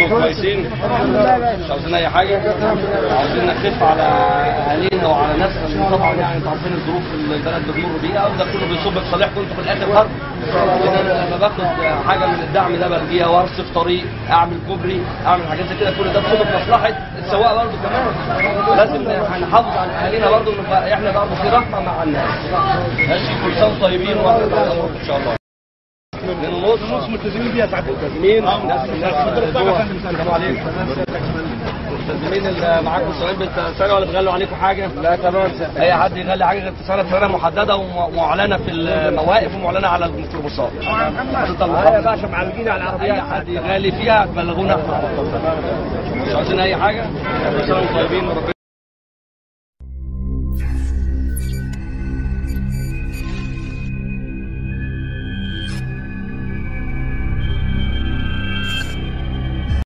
كلكم كويسين مش عاوزين اي حاجه عاوزين نخف على اهالينا وعلى ناسنا لأن طبعا يعني انتوا عارفين الظروف اللي البلد بتمر بيها وده كله بيصب في صالحكم انتوا في الاخر برضه لان انا لما باخد حاجه من الدعم ده برجيها وارصف طريق اعمل كوبري اعمل حاجات زي كده كل ده بصب في مصلحه السواق برضه كمان لازم هنحافظ على اهالينا برضه نبقى احنا برضه في رحمه مع الناس ماشي كل سنه وانتم طيبين وأهلا وسهلا ان شاء الله اتنين ونص نص ملتزمين بيها ساعات ملتزمين ناس الناس السلام عليكم ملتزمين اللي معاكم السؤال بالسنه ولا بيغلوا عليكم حاجه؟ لا تمام اي حد يغلي حاجه غير سنه سنه محدده ومعلنه في المواقف ومعلنه على الميكروباصات. يا باشا معلقين على العربيات اي حد يغلي فيها بلغونا احنا مش عاوزين اي حاجه كل سنه وانتم طيبين وربنا